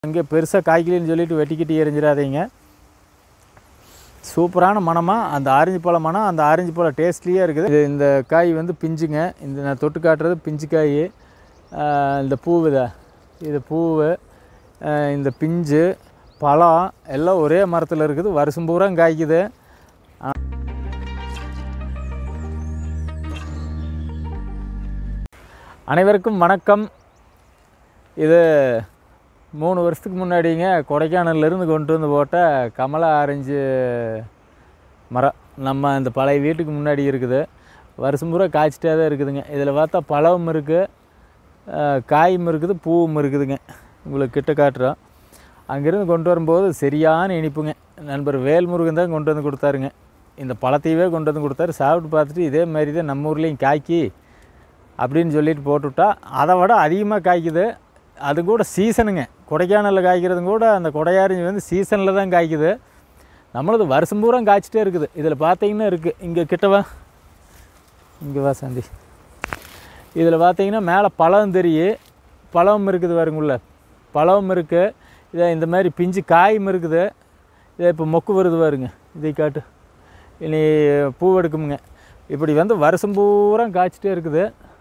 அங்கே பெருசாக காய்க்கலின்னு சொல்லிட்டு வெட்டிக்கிட்டு எரிஞ்சிடாதீங்க சூப்பரான மணமாக அந்த ஆரஞ்சு பழ மனம் அந்த ஆரஞ்சு பழ டேஸ்ட்லியே இருக்குது இது இந்த காய் வந்து பிஞ்சுங்க இந்த நான் தொட்டு காட்டுறது பிஞ்சு காய் ஆஹ் இந்த பூவுதா இது பூவு ஆஹ் இந்த பிஞ்சு பழம் எல்லாம் ஒரே மரத்தில் இருக்குது வருஷம் பூரா காய்க்குது அனைவருக்கும் வணக்கம் இது மூணு வருஷத்துக்கு முன்னாடிங்க கொடைக்கானல்லேருந்து கொண்டு வந்து போட்ட கமலா ஆரஞ்சு மரம் நம்ம இந்த பழைய வீட்டுக்கு முன்னாடி இருக்குது வருஷம் பூரா காய்ச்சிட்டே தான் இருக்குதுங்க இதில் பார்த்தா பழமும் இருக்குது காயும் இருக்குது பூவும் இருக்குதுங்க உங்களுக்கு கிட்ட காட்டுறோம் அங்கேருந்து கொண்டு வரும்போது சரியான இனிப்புங்க நண்பர் வேல்முருகன் தான் கொண்டு வந்து கொடுத்தாருங்க இந்த பழத்தையவே கொண்டு வந்து கொடுத்தாரு சாப்பிட்டு பார்த்துட்டு இதே மாதிரி தான் நம்ம ஊர்லேயும் காய்க்கி அப்படின்னு சொல்லிட்டு போட்டுவிட்டா அதை விட அதிகமாக காய்க்குது அது கூட சீசனுங்க கொடைக்கானலில் காய்க்கிறதும் கூட அந்த கொடையாரஞ்சி வந்து சீசனில் தான் காய்க்குது நம்மளது வருஷம் பூரா காய்ச்சிட்டே இருக்குது இதில் பார்த்தீங்கன்னா இருக்குது இங்கே கிட்டவா இங்கே வா சந்தி இதில் பார்த்தீங்கன்னா மேலே பழம் தெரியும் பழம் இருக்குது பாருங்குள்ள பழம் இருக்குது இதை இந்த மாதிரி பிஞ்சு காயும் இருக்குது இதை இப்போ மொக்கு வருது பாருங்க இதை காட்டு இனி பூ எடுக்குமுங்க இப்படி வந்து வருஷம் பூரா காய்ச்சிட்டே இருக்குது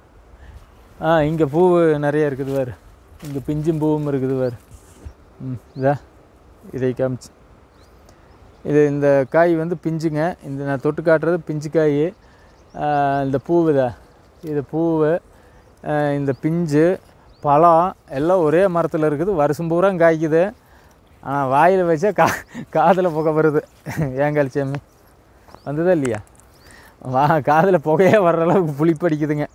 ஆ இங்கே பூ நிறைய இருக்குது பாரு இங்கே பிஞ்சும் பூவும் இருக்குது பாரு ம் இதா இதை காமிச்சு இது இந்த காய் வந்து பிஞ்சுங்க இந்த நான் தொட்டு காட்டுறது பிஞ்சு காய் ஆ, இந்த பூவுதா இது பூவு ஆ, இந்த பிஞ்சு பழம் எல்லாம் ஒரே மரத்தில் இருக்குது வருஷம் பூரா காய்க்குது ஆனால் வாயில் வச்சா கா காதில் புகை வருது ஏங்கால் சாமி வந்ததா இல்லையா வா காதில் புகையே வர்ற அளவுக்கு புளிப்படிக்குதுங்க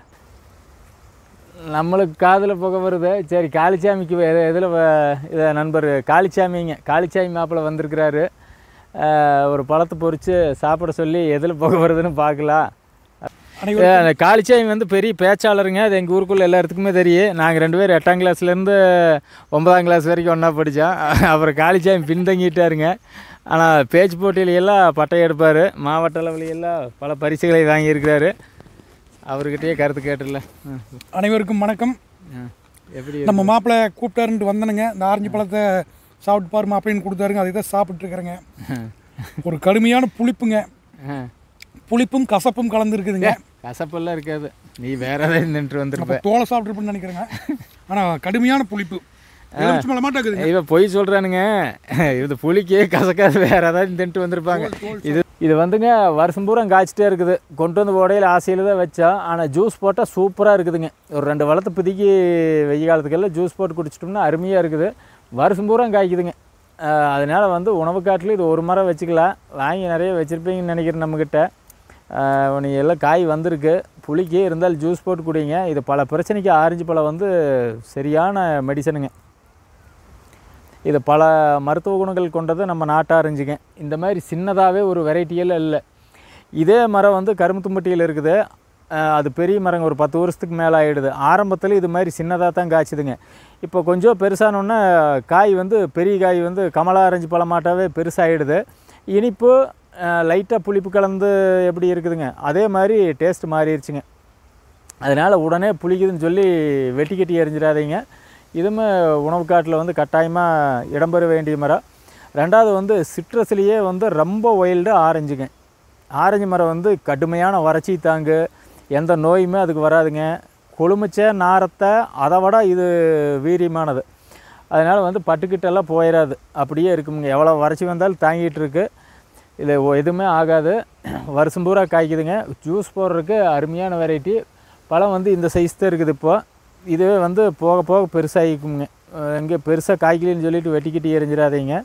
நம்மளுக்கு காதில் புகை வருது சரி காளிச்சாமிக்கு எது எதில் இதை நண்பர் காளிச்சாமிங்க காளிச்சாமி மாப்பிள்ளை வந்திருக்கிறாரு ஆஹ் ஒரு பழத்தை பொறிச்சு சாப்பிட சொல்லி எதில் புகை வருதுன்னு பார்க்கலாம் அனைவருக்கும் அந்த காளிச்சாமி வந்து பெரிய பேச்சாளருங்க அது எங்கள் ஊருக்குள்ள எல்லா இடத்துக்குமே தெரியும் நாங்கள் ரெண்டு பேரும் எட்டாம் கிளாஸ்லேருந்து ஒன்பதாம் கிளாஸ் வரைக்கும் ஒன்றா படித்தோம் அப்புறம் காளிச்சாமி பின்தங்கிட்டாருங்க ஆனால் பேச்சு போட்டியிலையெல்லாம் பட்டை எடுப்பார் மாவட்ட அளவுலையெல்லாம் பல பரிசுகளை வாங்கியிருக்கிறாரு அவர்கிட்டயே கருத்து கேட்டுல ம், அனைவருக்கும் வணக்கம் ம். எப்படி நம்ம மாப்பிள்ளை கூப்பிட்டாருன்ட்டு வந்தனுங்க இந்த ஆரஞ்சு பழத்தை சாப்பிட்டு பாரு மாப்பிள்ளைன்னு கொடுத்தாருங்க அதை தான் சாப்பிட்ருக்குறேங்க ஒரு கடுமையான புளிப்புங்க ஆ. புளிப்பும் கசப்பும் கலந்துருக்குதுங்க கசப்பெல்லாம் இருக்காது நீ வேற ஏதாவது நின்று வந்திருப்ப அப்போ தோலை சாப்பிட்ருப்பேன்னு நினைக்கிறேங்க ஆனால் கடுமையான புளிப்பு எலுமிச்சை பழம் மாட்டாக்குதுங்க இவன் பொய் சொல்கிறானுங்க இது புளிக்கே கசக்காது வேற ஏதாவது தின்ட்டு வந்திருப்பாங்க இது இது வந்துங்க வருஷம் பூரா காய்ச்சிட்டே இருக்குது கொண்டு வந்து உடையில ஆசையில் தான் வச்சோம் ஆனால் ஜூஸ் போட்டால் சூப்பராக இருக்குதுங்க ஒரு ரெண்டு வளர்த்து பிதிக்கி வெய்ய காலத்துக்கெல்லாம் ஜூஸ் போட்டு குடிச்சிட்டோம்னா அருமையாக இருக்குது வருஷம் பூரா காய்க்குதுங்க ஆஹ் அதனால வந்து உணவு காட்டில் இது ஒரு மரம் வச்சுக்கலாம் வாங்கி நிறைய வச்சுருப்பீங்கன்னு நினைக்கிறேன் நம்மக்கிட்ட நீ எல்லாம் காய் வந்திருக்கு புளிக்கு இருந்தாலும் ஜூஸ் போட்டு குடிங்க இது பல பிரச்சனைக்கு ஆரஞ்சு பழம் வந்து சரியான மெடிசனுங்க இது பல மருத்துவ குணங்கள் கொண்டது நம்ம நாட்டாரஞ்சுங்க இந்த மாதிரி சின்னதாகவே ஒரு வெரைட்டியெல்லாம் இல்லை இதே மரம் வந்து கரும்புத்தும்பட்டியில் இருக்குது அஹ் அது பெரிய மரங்க ஒரு பத்து வருஷத்துக்கு மேலே ஆகிடுது ஆரம்பத்தில் இது மாதிரி சின்னதாக தான் காய்ச்சுதுங்க இப்போ கொஞ்சம் பெருசானோன்னே காய் வந்து பெரிய காய் வந்து கமலா ஆரஞ்சு பழமாட்டாவே பெருசாகிடுது இனிப்பு லைட்டாக புளிப்பு கலந்து எப்படி இருக்குதுங்க அதே மாதிரி டேஸ்ட் மாறிடுச்சுங்க அதனால் உடனே புளிக்குதுன்னு சொல்லி வெட்டி கட்டி எறிஞ்சிடாதீங்க இதுவுமே உணவு காட்டில் வந்து கட்டாயமாக இடம்பெற வேண்டிய மரம் ரெண்டாவது வந்து சிட்ரஸ்லேயே வந்து ரொம்ப ஒயில்டு ஆரஞ்சுங்க ஆரஞ்சு மரம் வந்து கடுமையான வறட்சி தாங்கு எந்த நோயுமே அதுக்கு வராதுங்க கொழுமிச்ச நாரத்தை அதை விட இது வீரியமானது அதனால் வந்து பட்டுக்கிட்டெல்லாம் போயிடாது அப்படியே இருக்குமுங்க எவ்வளோ வறட்சி வந்தாலும் தாங்கிட்டு இருக்கு இது ஒ- எதுவுமே ஆகாது வருஷம் பூரா காய்க்குதுங்க ஜூஸ் போடுறதுக்கு அருமையான வெரைட்டி பழம் வந்து இந்த சைஸ் தான் இருக்குது இப்போ இதுவே வந்து போக போக பெருசாகிக்குங்க எங்கே பெருசாக காய்க்கலின்னு சொல்லிட்டு வெட்டிக்கிட்டு எரிஞ்சிடாதீங்க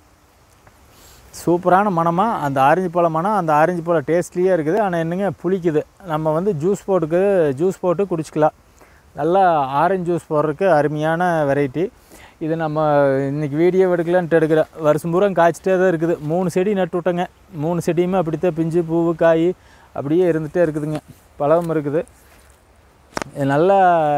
சூப்பரான மணமாக அந்த ஆரஞ்சு பழ மனம் அந்த ஆரஞ்சு பழ டேஸ்ட்லியே இருக்குது ஆனால் என்னங்க புளிக்குது நம்ம வந்து ஜூஸ் போட்டுக்கு ஜூஸ் போட்டு குடிச்சிக்கலாம் நல்லா ஆரஞ்சு ஜூஸ் போடுறதுக்கு அருமையான வெரைட்டி இது நம்ம இன்றைக்கி வீடியோ எடுக்கலான்ட்டு எடுக்கிறேன் வருஷம் பூரா காய்ச்சிட்டே தான் இருக்குது மூணு செடி நட்டு விட்டேங்க மூணு செடியுமே அப்படித்தான் பிஞ்சு பூவு காய் அப்படியே இருந்துகிட்டே இருக்குதுங்க பழமும் இருக்குது இது நல்ல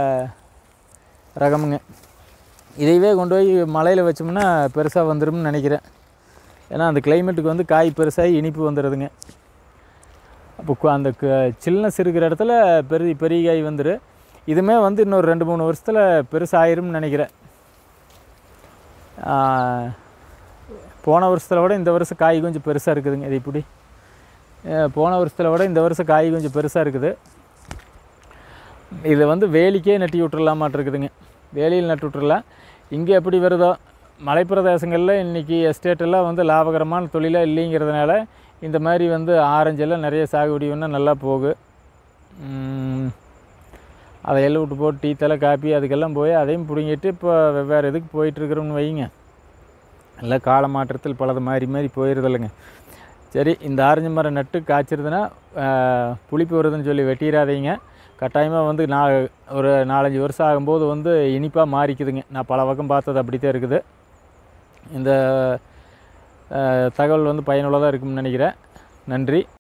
ரகமுங்க இதையவே கொண்டு போய் மலையில் வச்சோம்னா பெருசாக வந்துடும்னு நினைக்கிறேன் ஏன்னா அந்த கிளைமேட்டுக்கு வந்து காய் பெருசாகி இனிப்பு வந்துடுதுங்க அப்போ கு- அந்த சில்னஸ் இருக்கிற இடத்துல பெரிய பெரிய காய் வந்துடும் இதுமே வந்து இன்னொரு ரெண்டு மூணு வருஷத்தில் பெருசாகிரும்னு நினைக்கிறேன் ஆஹ், போன வருஷத்தில் விட இந்த வருஷம் காய் கொஞ்சம் பெருசாக இருக்குதுங்க இது இப்படி அஹ், போன வருஷத்தில் விட இந்த வருஷம் காய் கொஞ்சம் பெருசாக இருக்குது இது வந்து வேலிக்கே நட்டி விட்டுறலாமாட்டு இருக்குதுங்க வேலியில் நட்டு விட்டுறலாம் இங்கே எப்படி வருதோ மலைப்பிரதேசங்களில் இன்றைக்கி எஸ்டேட்டெல்லாம் வந்து லாபகரமான தொழிலாக இல்லைங்கிறதுனால இந்த மாதிரி வந்து ஆரஞ்செல்லாம் நிறைய சாகுபடி பண்ணால் நல்லா போகு உம், அதை எல்லாம் விட்டு போட்டு டீ தலை காப்பி அதுக்கெல்லாம் போய் அதையும் பிடுங்கிட்டு இப்போ வெவ்வேறு இதுக்கு போயிட்டுருக்குறோம்னு வைங்க எல்லாம் கால மாற்றத்தில் பலது மாறி மாறி போயிடுதில்லைங்க சரி இந்த ஆரஞ்சு மரம் நட்டு காய்ச்சிருதுன்னா ஆஹ், புளிப்பு வருதுன்னு சொல்லி வெட்டிடாதீங்க கட்டாயமாக வந்து நான் ஒரு நாலஞ்சு வருஷம் ஆகும்போது வந்து இனிப்பாக மாறிக்குதுங்க நான் பல பக்கம் பார்த்தது அப்படி தான் இருக்குது இந்த ஆஹ், தகவல் வந்து பயனுள்ளதாக இருக்கும்னு நினைக்கிறேன் நன்றி